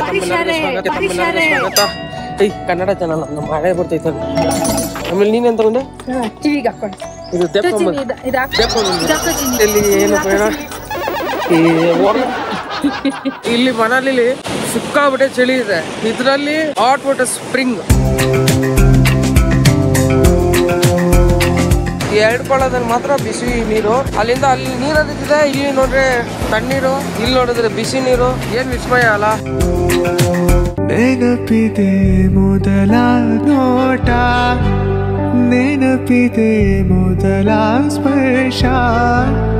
ಚಾನಲ್ಗೆ ತಮ್ಮೆಲ್ಲರಿಗೆ ಸ್ವಾಗತ ತಮ್ಮೆಲ್ಲರಿಗೆ ಸ್ವಾಗತ ಏಯ್ ಕನ್ನಡ ಚಾನಲ್ ನಮ್ಮ ಮಳೆ ಬರ್ತೈತೆ ಅದು. ಆಮೇಲೆ ನೀನೇನ್ ತಗೊಂಡೆ ಕಿವಿಗೆ ಹಾಕೊಂಡು ಇದು ತೆಪ್ಪ ಇಲ್ಲಿ ಏನು ಬೇಡ ಈ ಹೊರ- ಇಲ್ಲಿ ಮನಾಲಿಲಿ ಸಿಕ್ಕಾಬಿಟ್ಟೆ ಚಳಿ ಇದೆ ಇದ್ರಲ್ಲಿ ಹಾಟ್ ವಾಟರ್ ಸ್ಪ್ರಿಂಗ್ ಎರಡು ಕೊಳ್ಳದಲ್ಲಿ ಮಾತ್ರ ಬಿಸಿ ನೀರು ಅಲ್ಲಿಂದ ಅಲ್ಲಿ ನೀರು ಹರಿತಿದೆ ಇಲ್ಲಿ ನೋಡ್ರೆ ತಣ್ಣೀರು ಇಲ್ಲಿ ನೋಡಿದ್ರೆ ಬಿಸಿ ನೀರು ಏನ್ ವಿಸ್ಮಯ ಅಲ್ಲ ನೆನಪಿದೆ ಮೊದಲ ನೋಟ ನೆನಪಿದೆ ಮೊದಲ ಸ್ಪರ್ಶ